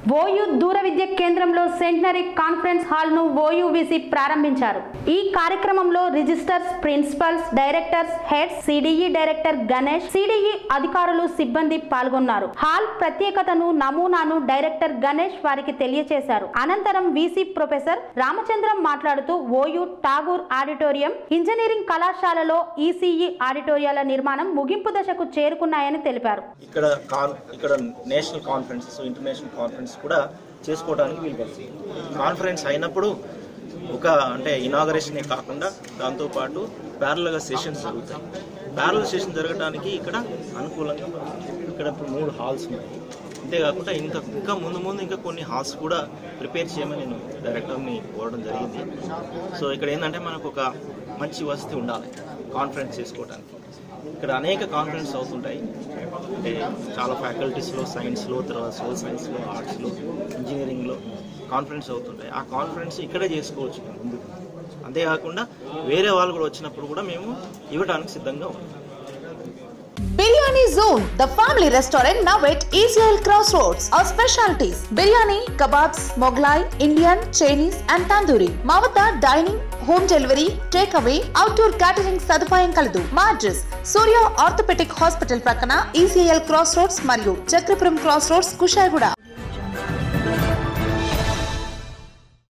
OU దూర విద్య కేంద్రంలో centenary conference hall ను ఓయూవిసి ప్రారంభించారు ఈ కార్యక్రమంలో registers principals directors heads CDE director Ganesh CDE అధికారులు సిబ్బంది పాల్గొన్నారు హాల్ ప్రత్యేకతను నమూనాను డైరెక్టర్ గణేష్ వారికి తెలియచేశారు అనంతరం వీసీ ప్రొఫెసర్ రామచంద్రం మాట్లాడుతూ ఓయూ ఠాగూర్ ఆడిటోరియం ఇంజనీరింగ్ కళాశాలలో ఈసీఈ ఆడిటోరియాల నిర్మాణం ముగింపు దశకు చేరుకున్నాయని తెలిపారు ఇక్కడ కాన్ ఇక్కడ నేషనల్ కాన్ఫరెన్సెస్ ఇంటర్నేషనల్ కాన్ఫరెన్స్ కూడా చేసుకోవడానికి వీలు పడుతుంది కాన్ఫరెన్స్ అయినప్పుడు ఒక అంటే ఇనాగరేషనే కాకుండా దాంతోపాటు ప్యారల్గా సెషన్స్ జరుగుతాయి ప్యారల్ సెషన్ జరగడానికి ఇక్కడ అనుకూలంగా ఇక్కడ ఇప్పుడు మూడు హాల్స్ ఉన్నాయి అంతేకాకుండా ఇంకా ఇంకా ముందు ముందు ఇంకా కొన్ని హాల్స్ కూడా ప్రిపేర్ చేయమని నేను డైరెక్టర్ని కోరడం జరిగింది సో ఇక్కడ ఏంటంటే మనకు ఒక మంచి వసతి ఉండాలి కాన్ఫరెన్స్ చేసుకోవడానికి ఇక్కడ అనేక కాన్ఫరెన్స్ అవుతుంటాయి అంటే చాలా ఫ్యాకల్టీస్లో సైన్స్లో తర్వాత సోషల్ సైన్స్లో ఆర్ట్స్లో ఇంజనీరింగ్లో కాన్ఫరెన్స్ అవుతుంటాయి ఆ కాన్ఫరెన్స్ ఇక్కడే చేసుకోవచ్చు మేము ముందు అంతేకాకుండా వేరే వాళ్ళు కూడా వచ్చినప్పుడు కూడా మేము ఇవ్వడానికి సిద్ధంగా ఉన్నాం Biryani Zone, the family restaurant now at Israel Crossroads. Our specialties biryani, kebabs, Mughlai, Indian, Chinese, and tandoori. మా వద్ద dining home delivery take away outdoor catering సదుపాయం కలదు మా అడ్రస్ సూర్య ఆర్థోపెటిక్ హాస్పిటల్ ప్రక్కన ఈసీఎల్ క్రాస్ రోడ్స్ మరియు Chakrapuram cross roads Kushaiguda